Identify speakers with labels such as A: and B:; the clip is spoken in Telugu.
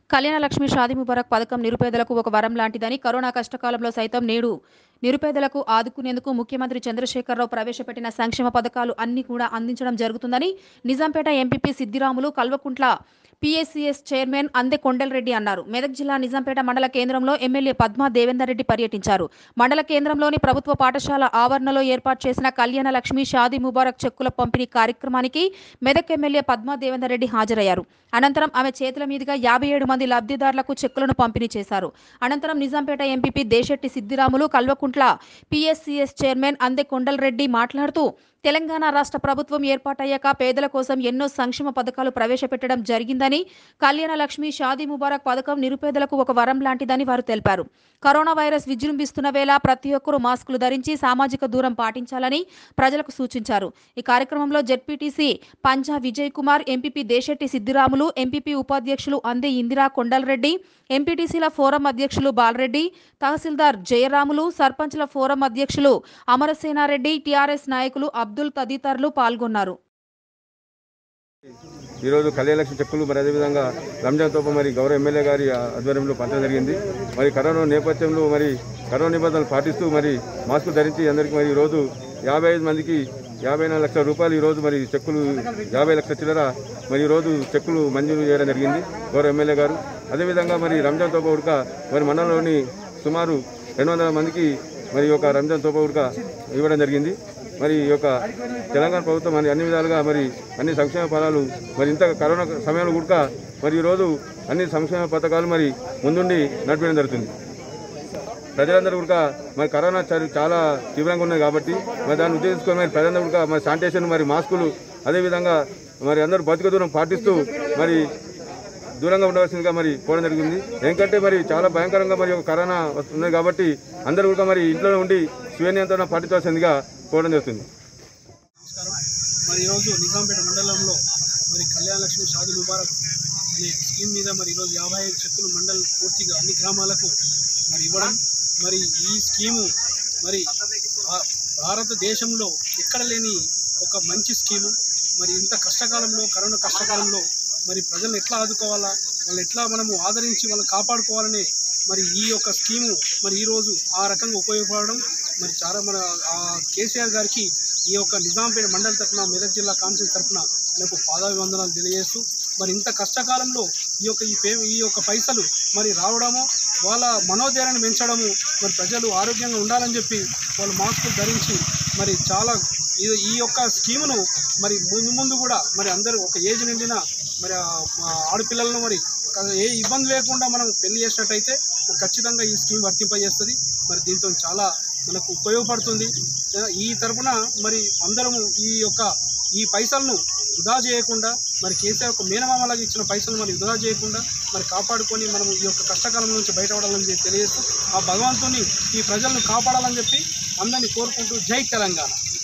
A: కళ్యాణ లక్ష్మి షాదీ ముబారక్ పథకం నిరుపేదలకు ఒక వరం లాంటిదని కరోనా కష్టకాలంలో సైతం నేడు నిరుపేదలకు ఆదుకునేందుకు ముఖ్యమంత్రి చంద్రశేఖరరావు ప్రవేశపెట్టిన సంక్షేమ పథకాలు అన్ని కూడా అందించడం జరుగుతుందని Nizampet MPP Siddiramulu Kalvakuntla PSCS chairman Ande Kondalreddy అన్నారు మెదక్ జిల్లా నిజాంపేట మండల కేంద్రంలో ఎమ్మెల్యే పద్మా దేవేందర్ రెడ్డి పర్యటించారు మండల కేంద్రంలోని ప్రభుత్వ పాఠశాల ఆవరణలో ఏర్పాటు చేసిన కళ్యాణ లక్ష్మి షాదీ ముబారక్ చెక్కుల పంపిణీ కార్యక్రమానికి మెదక్ ఎమ్మెల్యే పద్మా దేవేందర్ రెడ్డి హాజరయ్యారు అనంతరం ఆమె చేతుల మీదుగా యాభై ఏడు మంది లబ్ధిదారులకు చెక్కులను పంపిణీ చేశారు అనంతరం Nizampet MPP Deshetti Siddiramulu Kalvakuntla PSCS chairman Ande Kondalreddy మాట్లాడుతూ తెలంగాణ రాష్ట్ర ప్రభుత్వం ఏర్పాటయ్యాక పేదల కోసం ఎన్నో సంక్షేమ పథకాలు ప్రవేశపెట్టడం జరిగిందని కళ్యాణ లక్ష్మి షాదీ ముబారక్ పథకం నిరుపేదలకు ఒక వరం లాంటిదని వారు తెలిపారు కరోనా వైరస్ విజృంభిస్తున్న వేళ ప్రతి ఒక్కరూ మాస్కులు ధరించి సామాజిక దూరం పాటించాలని ప్రజలకు సూచించారు ఈ కార్యక్రమంలో ZPTC Panja Vijay Kumar MPP Deshetti Siddiramulu MPP ఉపాధ్యక్షులు అందే ఇందిరా కొండలరెడ్డి ఎంపీటీసీల ఫోరం అధ్యక్షులు బాలరెడ్డి తహసీల్దార్ జయరాములు సర్పంచ్ల ఫోరం అధ్యక్షులు అమరసేనారెడ్డి టీఆర్ఎస్ నాయకులు అబ్దుల్ తదితరులు పాల్గొన్నారు
B: ఈరోజు కళ్యాణలక్ష్మి చెక్కులు మరి అదేవిధంగా రంజాన్ తోప మరి గౌరవ ఎమ్మెల్యే గారి ఆధ్వర్యంలో పంచడం జరిగింది మరి కరోనా నేపథ్యంలో మరి కరోనా నిబంధనలు పాటిస్తూ మరి మాస్కులు ధరించి అందరికీ మరి ఈరోజు యాభై ఐదు మందికి యాభై నాలుగు లక్షల రూపాయలు ఈరోజు మరి చెక్కులు యాభై లక్షల చిల్లర మరి ఈరోజు చెక్కులు మంజూరు చేయడం జరిగింది గౌరవ ఎమ్మెల్యే గారు అదేవిధంగా మరి రంజాన్ తోప ఉడక మరి మండలంలోని సుమారు రెండు వందల మందికి మరి ఈ యొక్క రంజాన్ తోప ఉడక ఇవ్వడం జరిగింది మరి ఈ యొక్క తెలంగాణ ప్రభుత్వం మరి అన్ని విధాలుగా మరి అన్ని సంక్షేమ ఫలాలు మరి ఇంత కరోనా సమయంలో కూడా మరి ఈరోజు అన్ని సంక్షేమ పథకాలు మరి ముందుండి నడిపడం జరుగుతుంది ప్రజలందరూ కూడా మరి కరోనా చరి- చాలా తీవ్రంగా ఉన్నది కాబట్టి మరి దాన్ని ఉద్దేశించుకొని మరి ప్రజలందరూ కూడా మరి శానిటేషన్ మరి మాస్కులు అదేవిధంగా మరి అందరూ భౌతిక దూరం పాటిస్తూ మరి దూరంగా ఉండవలసిందిగా మరి కోరడం జరిగింది ఎందుకంటే మరి చాలా భయంకరంగా మరి ఒక కరోనా వస్తున్నది కాబట్టి అందరూ కూడా మరి ఇంట్లో ఉండి స్వీయ నియంత్రణ పాటించవలసిందిగా కోరడం జరుగుతుంది
C: మరి ఈరోజు నిజాంపేట మండలంలో మరి కళ్యాణ లక్ష్మి షాది ముబారక్ అనే స్కీమ్ మీద మరి ఈరోజు యాభై ఐదు చెక్కులు మండల్ పూర్తిగా అన్ని గ్రామాలకు మరి ఇవ్వడం మరి ఈ స్కీము మరి భా- భారతదేశంలో ఎక్కడ లేని ఒక మంచి స్కీము మరి ఇంత కష్టకాలంలో కరోనా కష్టకాలంలో మరి ప్రజలను ఎట్లా ఆదుకోవాలా వాళ్ళని ఎట్లా మనము ఆదరించి వాళ్ళని కాపాడుకోవాలనే మరి ఈ యొక్క స్కీము మరి ఈరోజు ఆ రకంగా ఉపయోగపడడం మరి చాలా మన ఆ కేసీఆర్ గారికి ఈ యొక్క నిజాంపేట మండల తరఫున మెదక్ జిల్లా కౌన్సిల్ తరఫున నాకు పాదాభివందనాలు తెలియజేస్తూ మరి ఇంత కష్టకాలంలో ఈ యొక్క ఈ పే ఈ యొక్క పైసలు మరి రావడము వాళ్ళ మనోధైర్యాన్ని పెంచడము మరి ప్రజలు ఆరోగ్యంగా ఉండాలని చెప్పి వాళ్ళు మాస్కులు ధరించి మరి చాలా ఈ ఈ యొక్క స్కీమును మరి ముందు ముందు కూడా మరి అందరూ ఒక ఏజ్ నిండిన మరి ఆ ఆ ఆడపిల్లలను మరి క- ఏ ఇబ్బంది లేకుండా మనం పెళ్లి చేసినట్టయితే ఖచ్చితంగా ఈ స్కీమ్ వర్తింపజేస్తుంది మరి దీంతో చాలా మనకు ఉపయోగపడుతుంది ఈ తరపున మరి అందరము ఈ యొక్క ఈ పైసలను వృధా చేయకుండా మరి కేసీఆర్ ఒక మేనమామలాగా ఇచ్చిన పైసలు మరి వృధా చేయకుండా మరి కాపాడుకొని మనం ఈ యొక్క కష్టకాలం నుంచి బయటపడాలని చెప్పి తెలియజేస్తూ ఆ భగవంతుని ఈ ప్రజలను కాపాడాలని చెప్పి అందరినీ కోరుకుంటూ జై తెలంగాణ